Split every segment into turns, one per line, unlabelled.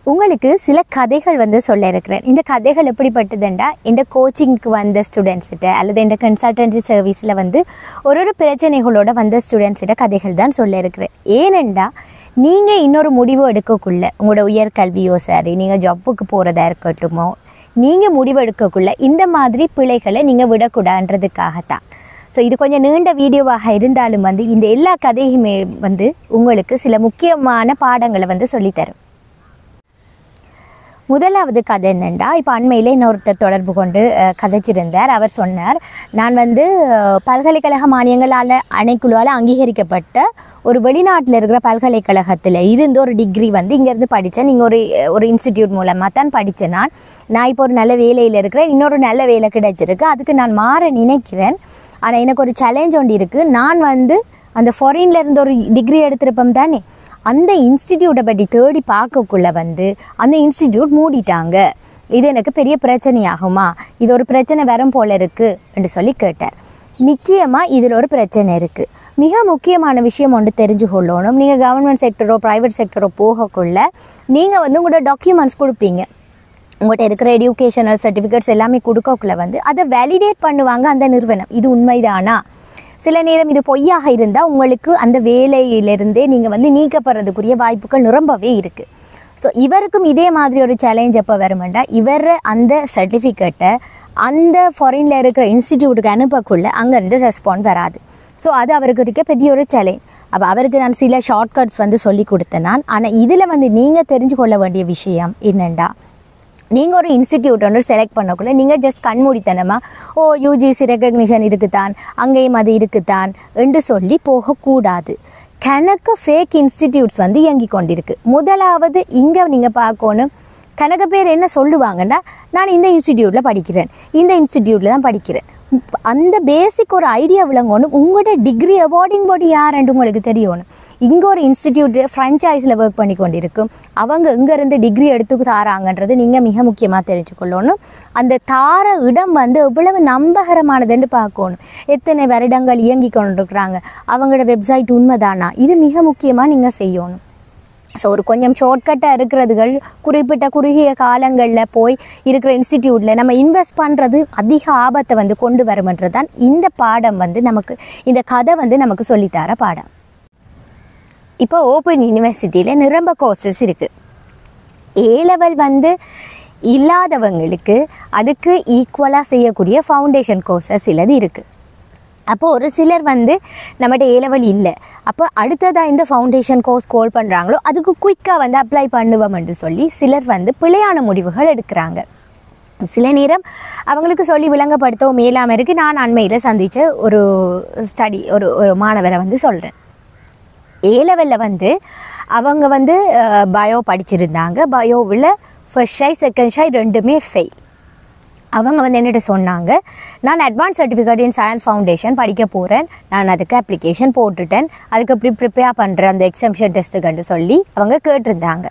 உங்களுக்கு சில கதைகள் வந்து சொல்ல இருக்கிறேன் இந்த கதைகள் எப்படிப்பட்டதுண்டா இந்த கோச்சிங்க்கு வந்த ஸ்டூடெண்ட்ஸ்கிட்ட அல்லது இந்த கன்சல்டன்சி சர்வீஸில் வந்து ஒரு ஒரு பிரச்சனைகளோட வந்த ஸ்டூடெண்ட்ஸ்கிட்ட கதைகள் தான் சொல்ல இருக்கிறேன் ஏனெண்டா நீங்கள் இன்னொரு முடிவு எடுக்கக்குள்ள உங்களோட உயர்கல்வியோ சரி நீங்கள் ஜப்புக்கு போகிறதா இருக்கட்டுமோ நீங்கள் முடிவு எடுக்கக்குள்ள இந்த மாதிரி பிழைகளை நீங்கள் விடக்கூடாதுன்றதுக்காகத்தான் ஸோ இது கொஞ்சம் நீண்ட வீடியோவாக இருந்தாலும் வந்து இந்த எல்லா கதையுமே வந்து உங்களுக்கு சில முக்கியமான பாடங்களை வந்து சொல்லித்தரும் முதலாவது கதை என்னென்னா இப்போ அண்மையில் இன்னொருத்தர் தொடர்பு கொண்டு அஹ், கதைச்சிருந்தார் அவர் சொன்னார் நான் வந்து அஹ், பல்கலைக்கழக மானியங்களால் ஆணைக்குழுவால் அங்கீகரிக்கப்பட்ட ஒரு வெளிநாட்டில் இருக்கிற பல்கலைக்கழகத்தில் இருந்து ஒரு டிகிரி வந்து இங்கேருந்து படித்தேன் நீங்கள் ஒரு ஒரு இன்ஸ்டிடியூட் மூலமாக தான் படித்தேன் நான் நான் இப்போ ஒரு நல்ல வேலையில் இருக்கிறேன் இன்னொரு நல்ல வேலை கிடைச்சிருக்கு அதுக்கு நான் மாற நினைக்கிறேன் ஆனால் எனக்கு ஒரு சேலஞ்ச் ஒன்று இருக்குது நான் வந்து அந்த ஃபாரின்ல இருந்து ஒரு டிகிரி எடுத்திருப்போம் தானே அந்த இன்ஸ்டிடியூட்டை பற்றி தேடி பார்க்கக்குள்ள வந்து அந்த இன்ஸ்டிடியூட் மூடிட்டாங்க இது எனக்கு பெரிய பிரச்சனையாகுமா இது ஒரு பிரச்சனை வரும் போல இருக்கு என்று சொல்லி கேட்டார் நிச்சயமாக இதில் ஒரு பிரச்சனை இருக்குது மிக முக்கியமான விஷயம் ஒன்று தெரிஞ்சு கொள்ளணும் நீங்கள் கவர்மெண்ட் செக்டரோ ப்ரைவேட் செக்டரோ போகக்குள்ள நீங்கள் வந்து உங்களோட டாக்குமெண்ட்ஸ் கொடுப்பீங்க உங்கள்கிட்ட இருக்கிற எடியூகேஷனல் சர்டிஃபிகேட்ஸ் எல்லாமே கொடுக்கக்குள்ள வந்து அதை வேலிடேட் பண்ணுவாங்க அந்த நிறுவனம் இது உண்மைதானா சில நேரம் இது பொய்யாக இருந்தால் உங்களுக்கு அந்த வேலையிலிருந்தே நீங்கள் வந்து நீக்கப்படுறதுக்குரிய வாய்ப்புகள் நிரம்பவே இருக்குது ஸோ இவருக்கும் இதே மாதிரி ஒரு சேலஞ்ச் எப்போ வருமெண்டா இவர் அந்த சர்டிஃபிகேட்டை அந்த ஃபாரினில் இருக்கிற இன்ஸ்டிடியூட்டுக்கு அனுப்பக்குள்ள அங்கேருந்து ரெஸ்பாண்ட் வராது ஸோ அது அவருக்கு இருக்க பெரிய ஒரு சேலஞ்ச் அப்போ அவருக்கு நான் சில ஷார்ட்கட்ஸ் வந்து சொல்லி கொடுத்தேன் நான் ஆனால் இதில் வந்து நீங்கள் தெரிஞ்சு கொள்ள வேண்டிய விஷயம் என்னென்னா நீங்கள் ஒரு இன்ஸ்டிடியூட் ஒன்று செலக்ட் பண்ணக்குள்ள நீங்கள் ஜஸ்ட் கண்மூடித்தனமா ஓ யூஜிசி ரெக்கக்னிஷன் இருக்குதான் அங்கேயும் அது இருக்குதான் என்று சொல்லி போகக்கூடாது கணக்கு ஃபேக் இன்ஸ்டிடியூட்ஸ் வந்து இயங்கி கொண்டிருக்கு முதலாவது இங்கே நீங்கள் பார்க்கணும் கணக்கு பேர் என்ன சொல்லுவாங்கன்னா நான் இந்த இன்ஸ்டிடியூட்டில் படிக்கிறேன் இந்த இன்ஸ்டிடியூட்டில் தான் படிக்கிறேன் உப்- அந்த பேசிக் ஒரு ஐடியா விளங்கணும் உங்களோட டிகிரி அவார்டிங் பாடி யாருன்னு உங்களுக்கு தெரியணும் இங்கே ஒரு இன்ஸ்டிடியூட் ஃப்ரான்ச்சைஸில் ஒர்க் பண்ணி கொண்டிருக்கும் அவங்க இங்கேருந்து டிகிரி எடுத்து தாராங்கன்றது நீங்கள் மிக முக்கியமாக தெரிஞ்சுக்கொள்ளணும் அந்த தார இடம் வந்து எவ்வளவு நம்பகரமானதுன்னு பார்க்கணும் எத்தனை வருடங்கள் இயங்கி கொண்டிருக்கிறாங்க அவங்களோட வெப்சைட் உண்மைதானா இது மிக முக்கியமாக நீங்கள் செய்யணும் ஸோ ஒரு கொஞ்சம் ஷார்ட்கட்டாக இருக்கிறதுகள் குறிப்பிட்ட குறுகிய காலங்களில் போய் இருக்கிற இன்ஸ்டிடியூட்டில் நம்ம இன்வெஸ்ட் பண்ணுறது அதிக ஆபத்தை வந்து கொண்டு வருமன்றது தான் இந்த பாடம் வந்து நமக்கு இந்த கதை வந்து நமக்கு சொல்லித்தர பாடம் இப்போ ஓப்பன் யூனிவர்சிட்டியில் நிரம்ப கோர்சஸ் இருக்குது ஏ லெவல் வந்து இல்லாதவங்களுக்கு அதுக்கு ஈக்குவலாக செய்யக்கூடிய ஃபவுண்டேஷன் கோர்சஸ் சிலது இருக்குது அப்போ ஒரு சிலர் வந்து நம்மகிட்ட ஏ லெவல் இல்லை அப்போ அடுத்ததாக இந்த ஃபவுண்டேஷன் கோர்ஸ் கோல் பண்ணுறாங்களோ அதுக்கு குயிக்காக வந்து அப்ளை பண்ணுவோம்னு சொல்லி சிலர் வந்து பிழையான முடிவுகள் எடுக்கிறாங்க சில நேரம் அவங்களுக்கு சொல்லி விளங்கப்படுத்தவும் மேலாமல் இருக்குது நான் அண்மையில் சந்தித்த ஒரு ஸ்டடி ஒரு ஒரு மாணவரை வந்து சொல்கிறேன் ஏ லெவலில் வந்து அவங்க வந்து பயோ படிச்சிருந்தாங்க பயோவில் ஃபர்ஸ்ட் ஷை செகண்ட் ஷை ரெண்டுமே ஃபெயில் அவங்க வந்து என்னிட்ட சொன்னாங்க நான் advance certificate in science foundation படிக்க போகிறேன் நான் அதுக்கு அப்ளிகேஷன் போட்டுட்டேன் அதுக்கு எப்படி ப்ரிப்பேர் பண்ணுறேன் அந்த எக்ஸாம்ஷன் டெஸ்ட்டுக்குன்னு சொல்லி அவங்க கேட்டிருந்தாங்க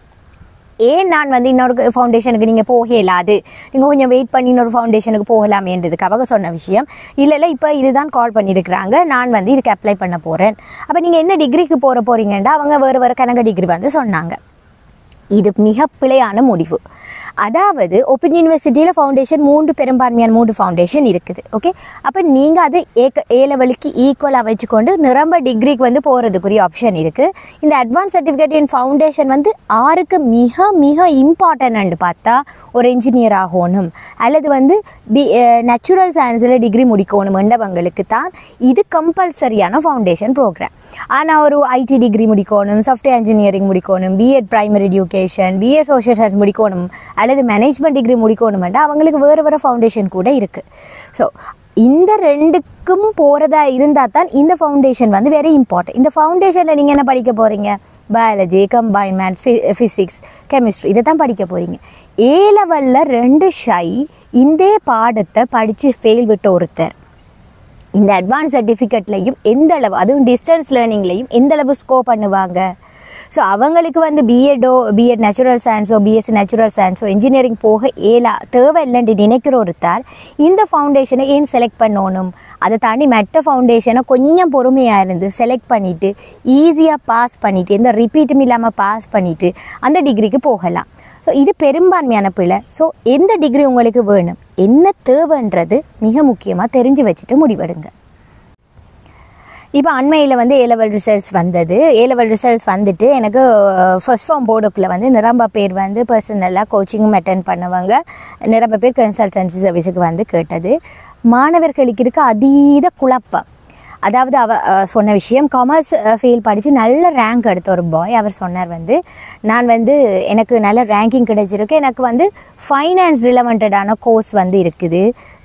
ஏன் நான் வந்து இன்னொரு ஃபவுண்டேஷனுக்கு நீங்கள் போக இயலாது நீங்கள் கொஞ்சம் வெயிட் பண்ணி இன்னொரு ஃபவுண்டேஷனுக்கு போகலாமேன்றதுக்கு அவங்க சொன்ன விஷயம் இல்லை இல்லை இப்போ இதுதான் கால் பண்ணியிருக்கிறாங்க நான் வந்து இதுக்கு அப்ளை பண்ண போகிறேன் அப்போ நீங்கள் என்ன டிகிரிக்கு போகிற போகிறீங்கன்னா அவங்க வேறு வேறு கணக்கு டிகிரி வந்து சொன்னாங்க இது மிக பிழையான முடிவு அதாவது ஓப்பன் யூனிவர்சிட்டியில் ஃபவுண்டேஷன் மூன்று பெரும்பான்மையான மூன்று ஃபவுண்டேஷன் இருக்குது ஓகே அப்போ நீங்கள் அது ஏக்க ஏ லெவலுக்கு ஈக்குவலாக வச்சுக்கொண்டு நிரம்ப டிகிரிக்கு வந்து போகிறதுக்குரிய ஆப்ஷன் இருக்குது இந்த அட்வான்ஸ் சர்டிஃபிகேட் இன் ஃபவுண்டேஷன் வந்து ஆருக்கு மிக மிக இம்பார்ட்டன்ட் பார்த்தா ஒரு இன்ஜினியர் ஆகணும் அல்லது வந்து பி நேச்சுரல் சயின்ஸில் டிகிரி முடிக்கணுமென்றவங்களுக்கு தான் இது கம்பல்சரியான ஃபவுண்டேஷன் ப்ரோக்ராம் ஆனால் ஒரு ஐடி டிகிரி முடிக்கணும் சாஃப்ட்வேர் இன்ஜினியரிங் முடிக்கணும் BEd primary education BA social science முடிக்கணும் அல்லது மேனேஜ்மெண்ட் டிகிரி முடிக்கணுமெண்டா அவங்களுக்கு வேறு வேறு ஃபவுண்டேஷன் கூட இருக்குது ஸோ இந்த ரெண்டுக்கும் போகிறதா இருந்தால் தான் இந்த ஃபவுண்டேஷன் வந்து வெரி இம்பார்ட்டன்ட் இந்த ஃபவுண்டேஷனில் நீங்கள் என்ன படிக்க போகிறீங்க biology combine maths physics chemistry இதை தான் படிக்க போகிறீங்க ஏ லெவலில் ரெண்டு ஷை இந்த பாடத்தை படித்து ஃபெயில் விட்ட ஒருத்தர் இந்த அட்வான்ஸ் சர்டிஃபிகேட்லையும் எந்த அளவு அதுவும் டிஸ்டன்ஸ் லேர்னிங்லையும் எந்த அளவு ஸ்கோர் பண்ணுவாங்க ஸோ அவங்களுக்கு வந்து பிஎட்டோ பிஎட் நேச்சுரல் சயின்ஸோ பிஎஸ்சி நேச்சுரல் சயின்ஸோ இன்ஜினியரிங் போக ஏலா தேவை இல்லைன்னு நினைக்கிற ஒருத்தர் இந்த ஃபவுண்டேஷனை ஏன் செலக்ட் பண்ணணும் அதை தாண்டி மெட்ட ஃபவுண்டேஷனை கொஞ்சம் பொறுமையாக இருந்து செலக்ட் பண்ணிவிட்டு ஈஸியாக பாஸ் பண்ணிவிட்டு எந்த ரிப்பீட்டும் இல்லாமல் பாஸ் பண்ணிவிட்டு அந்த டிகிரிக்கு போகலாம் ஸோ இது பெரும்பான்மையான பிள்ளை ஸோ எந்த டிகிரி உங்களுக்கு வேணும் என்ன தேவைன்றது மிக முக்கியமாக தெரிஞ்சு வச்சுட்டு முடிவெடுங்க இப்போ அண்மையில் வந்து ஏ லெவல் ரிசல்ட்ஸ் வந்தது ஏ லெவல் ரிசல்ட்ஸ் வந்துட்டு எனக்கு ஃபர்ஸ்ட் ஃபார்ம் போர்டுக்குள்ளே வந்து நிரம்ப பேர் வந்து பர்சனலாக கோச்சிங்கும் அட்டன் பண்ணுவாங்க நிரம்ப பேர் கன்சல்டன்சி சர்வீஸுக்கு வந்து கேட்டது மாணவர்களுக்கு இருக்க அதீத குழப்பம் அதாவது அவ அஹ், சொன்ன விஷயம் காமர்ஸ் ஃபீல் படித்து நல்ல ரேங்க் எடுத்த ஒரு பாய் அவர் சொன்னார் வந்து நான் வந்து எனக்கு நல்ல ரேங்கிங் கிடைச்சிருக்கு எனக்கு வந்து ஃபைனான்ஸ் ரிலவெண்டடான கோர்ஸ் வந்து இருக்குது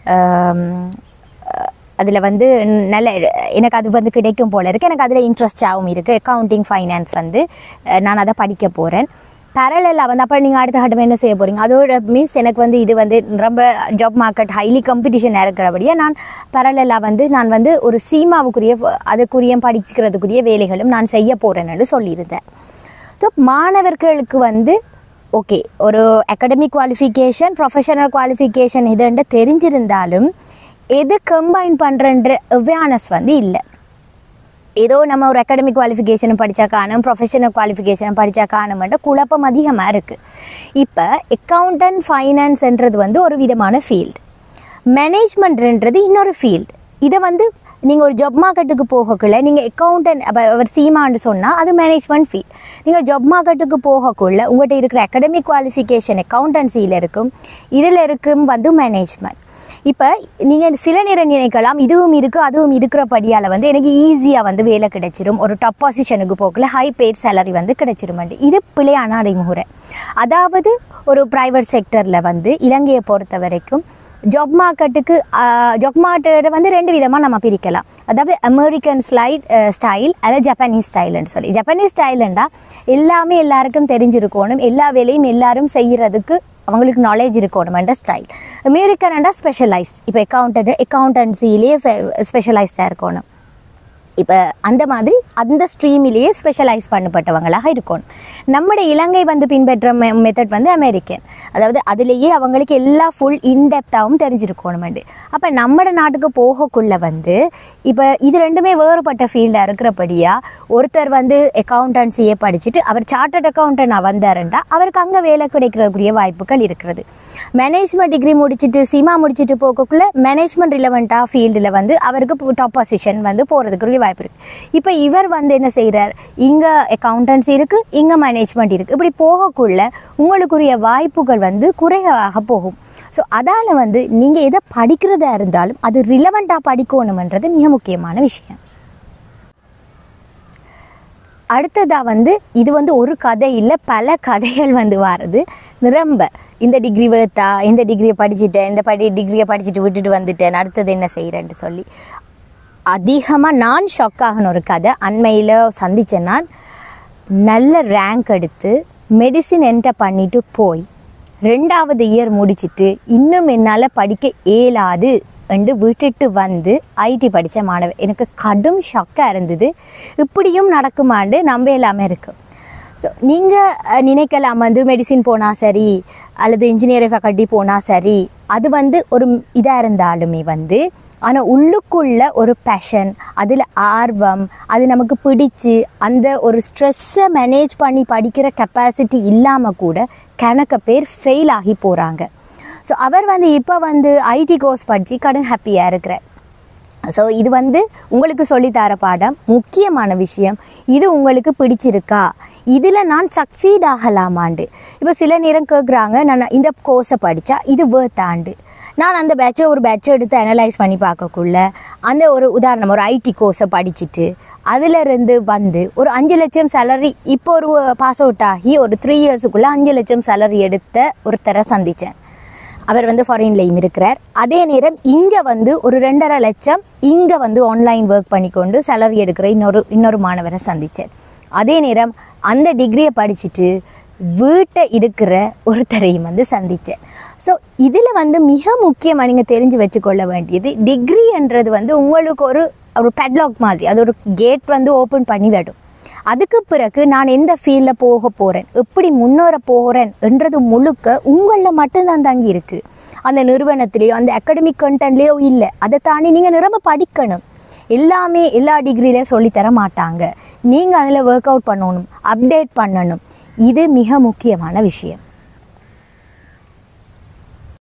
அதில் வந்து நல்ல எனக்கு அது வந்து கிடைக்கும் போல இருக்குது எனக்கு அதில் இன்ட்ரெஸ்டாகவும் இருக்குது அக்கௌண்டிங் ஃபைனான்ஸ் வந்து அஹ், நான் அதை படிக்க போகிறேன் பேரலாக வந்து அப்போ நீங்கள் அடுத்த கட்டம் என்ன செய்ய போகிறீங்க அதோட மீன்ஸ் எனக்கு வந்து இது வந்து ரொம்ப ஜாப் மார்க்கெட் ஹைலி காம்படிஷன் இருக்கிறபடியே நான் பேரலாக வந்து நான் வந்து ஒரு சீமாவுக்குரிய அதுக்குரிய படிச்சுக்கிறதுக்குரிய வேலைகளும் நான் செய்ய போகிறேன்னு சொல்லியிருந்தேன் ஸோ மாணவர்களுக்கு வந்து ஓகே ஒரு அகடமிக் குவாலிஃபிகேஷன் ப்ரொஃபஷனல் குவாலிஃபிகேஷன் இதுன்ட்டு தெரிஞ்சிருந்தாலும் எது கம்பைன் பண்ணுறன்ற அவேர்னஸ் வந்து இல்லை ஏதோ நம்ம ஒரு அகாடமிக் குவாலிஃபிகேஷன் படித்தா காணும் ப்ரொஃபஷனல் குவாலிஃபிகேஷன் படித்தா காணுமென்ற குழப்பம் அதிகமாக இருக்குது இப்போ அக்கௌண்டன்ட் ஃபைனான்ஸ்ன்றது வந்து ஒரு விதமான ஃபீல்டு மேனேஜ்மெண்ட்ன்றது இன்னொரு ஃபீல்டு இதை வந்து நீங்கள் ஒரு ஜாப் மார்க்கெட்டுக்கு போகக்குள்ள நீங்கள் அக்கௌண்டன்ட் அப்போ அவர் சீமான்னு சொன்னால் அது மேனேஜ்மெண்ட் ஃபீல்ட் நீங்கள் ஜாப் மார்க்கெட்டுக்கு போகக்குள்ள உங்கள்கிட்ட இருக்கிற அகடமிக் குவாலிஃபிகேஷன் அக்கௌண்டன்சியில் இருக்கும் இதில் இருக்கும் வந்து மேனேஜ்மெண்ட் இப்போ நீங்கள் சில நேரம் நினைக்கலாம் இதுவும் இருக்குது அதுவும் இருக்கிறபடியால் வந்து எனக்கு ஈஸியாக வந்து வேலை கிடைச்சிரும் ஒரு டாப் பொசிஷனுக்கு போகல ஹை பெய்ட் சேலரி வந்து கிடைச்சிருமாண்டு இது பிழையான அடைமுறை அதாவது ஒரு ப்ரைவேட் செக்டரில் வந்து இலங்கையை பொறுத்த வரைக்கும் ஜாப் மார்க்கெட்டுக்கு ஜாப் மார்க்கெட்டை வந்து ரெண்டு விதமாக நம்ம பிரிக்கலாம் அதாவது அமெரிக்கன் ஸ்லைட் ஸ்டைல் அல்லது ஜப்பானீஸ் ஸ்டைல்னு சொல்லி ஜப்பானீஸ் ஸ்டைலுண்டா எல்லாமே எல்லாருக்கும் தெரிஞ்சிருக்கணும் எல்லா வேலையும் எல்லாரும் செய்கிறதுக்கு அவங்களுக்கு நாலேஜ் இருக்கணுமென்ற ஸ்டைல் அமெரிக்கன்டா ஸ்பெஷலைஸ்ட் இப்போ அக்கௌண்டன்ட் அக்கௌண்டன்சிலேயே ஸ்பெஷலைஸ்டாக இருக்கணும் இப்போ அந்த மாதிரி அந்த ஸ்ட்ரீமிலேயே ஸ்பெஷலைஸ் பண்ணப்பட்டவங்களாக இருக்கணும் நம்முடைய இலங்கை வந்து பின்பற்ற மெத்தட் வந்து அமெரிக்கன் அதாவது அதுலேயே அவங்களுக்கு எல்லா ஃபுல் இன்டெப்த்தாகவும் தெரிஞ்சிருக்கணுமெண்டு அப்போ நம்மட நாட்டுக்கு போகக்குள்ள வந்து இப்போ இது ரெண்டுமே வேறுபட்ட ஃபீல்டாக இருக்கிறபடியாக ஒருத்தர் வந்து அக்கௌண்டன்சியை படிச்சுட்டு அவர் சார்ட்டர்ட் அக்கௌண்டன்ட் வந்தாருண்டா அவருக்கு அங்கே வேலை கிடைக்கிறதுக்குரிய வாய்ப்புகள் இருக்கிறது மேனேஜ்மெண்ட் டிகிரி முடிச்சுட்டு சிமா முடிச்சுட்டு போகக்குள்ள மேனேஜ்மெண்ட் ரிலவெண்ட்டாக ஃபீல்டில் வந்து அவருக்கு டாப் பொசிஷன் வந்து போகிறதுக்குரிய வாய்ப்பு இருக்குது இப்போ இவர் வந்து என்ன செய்கிறார் இங்கே அக்கௌண்டன்சி இருக்குது இங்கே மேனேஜ்மெண்ட் இருக்குது இப்படி போகக்குள்ள உங்களுக்குரிய வாய்ப்புகள் வந்து குறைவாக போகும் ஸோ அதால் வந்து நீங்கள் எதை படிக்கிறதா இருந்தாலும் அது ரிலவெண்ட்டாக படிக்கணுமன்றது மிக முக்கியமான விஷயம் அடுத்ததாக வந்து இது வந்து ஒரு கதை இல்லை பல கதைகள் வந்து வாருது நிரம்ப இந்த டிகிரி வேர்த்தா இந்த டிகிரியை படிச்சுட்டேன் இந்த படி டிகிரியை படிச்சுட்டு விட்டுட்டு வந்துட்டேன் அடுத்தது என்ன செய்கிறேன்னு சொல்லி அதிகமாக நான் ஷாக் ஆகின ஒரு கதை அண்மையில் சந்தித்தேன் நான் நல்ல ரேங்க் எடுத்து மெடிசின் என்டர் பண்ணிட்டு போய் ரெண்டாவது இயர் முடிச்சிட்டு இன்னும் என்னால் படிக்க இயலாது என்று விட்டுட்டு வந்து ஐடி படித்த மாணவர் எனக்கு கடும் ஷாக்காக இருந்தது இப்படியும் நடக்குமாண்டு நம்ப எல்லாமே இருக்குது ஸோ நீங்கள் நினைக்கலாம் வந்து மெடிசின் போனால் சரி அல்லது இன்ஜினியரிங் ஃபேக்கல்ட்டி போனால் சரி அது வந்து ஒரு இதாக இருந்தாலுமே வந்து ஆனால் உள்ளுக்குள்ள ஒரு பேஷன் அதில் ஆர்வம் அது நமக்கு பிடிச்சு அந்த ஒரு ஸ்ட்ரெஸ்ஸை மேனேஜ் பண்ணி படிக்கிற கெப்பாசிட்டி இல்லாமல் கூட கணக்க பேர் ஃபெயில் ஆகி போகிறாங்க ஸோ அவர் வந்து இப்போ வந்து ஐடி கோர்ஸ் படித்து கடும் ஹாப்பியாக இருக்கிறார் ஸோ இது வந்து உங்களுக்கு சொல்லித்தர பாடம் முக்கியமான விஷயம் இது உங்களுக்கு பிடிச்சிருக்கா இதில் நான் சக்சீட் ஆகலாமாண்டு இப்போ சில நேரம் கேட்குறாங்க நான் இந்த கோர்ஸை படித்தா இது வேர்த்தாண்டு நான் அந்த பேட்சை ஒரு பேட்சை எடுத்து அனலைஸ் பண்ணி பார்க்கக்குள்ள அந்த ஒரு உதாரணம் ஒரு ஐடி கோர்ஸை படிச்சுட்டு அதிலிருந்து வந்து ஒரு அஞ்சு லட்சம் சேலரி இப்போ ஒரு பாஸ் அவுட் ஆகி ஒரு த்ரீ இயர்ஸுக்குள்ளே அஞ்சு லட்சம் சேலரி எடுத்த ஒருத்தரை சந்தித்தேன் அவர் வந்து ஃபாரின்லேயும் இருக்கிறார் அதே நேரம் இங்கே வந்து ஒரு ரெண்டரை லட்சம் இங்கே வந்து ஆன்லைன் ஒர்க் பண்ணிக்கொண்டு சேலரி எடுக்கிற இன்னொரு இன்னொரு மாணவரை சந்தித்தேன் அதே நேரம் அந்த டிகிரியை படிச்சுட்டு வீட்டை இருக்கிற ஒருத்தரையும் வந்து சந்தித்தேன் ஸோ இதில் வந்து மிக முக்கியமாக நீங்கள் தெரிஞ்சு வச்சுக்கொள்ள வேண்டியது டிகிரின்றது வந்து உங்களுக்கு ஒரு ஒரு பெட்லாக் மாதிரி அது ஒரு கேட் வந்து ஓப்பன் பண்ணி விடும் அதுக்கு பிறகு நான் எந்த ஃபீல்டில் போக போகிறேன் எப்படி முன்னேற போகிறேன் என்றது முழுக்க உங்களில் மட்டும்தான் தங்கி இருக்குது அந்த நிறுவனத்திலேயோ அந்த அகாடமிக் கண்டென்ட்லேயோ இல்லை அதை தாண்டி நீங்கள் நிரம்ப படிக்கணும் எல்லாமே எல்லா டிகிரியிலையும் சொல்லித்தர மாட்டாங்க நீங்கள் அதில் ஒர்க் அவுட் பண்ணணும் அப்டேட் பண்ணணும் இது மிக முக்கியமான விஷயம்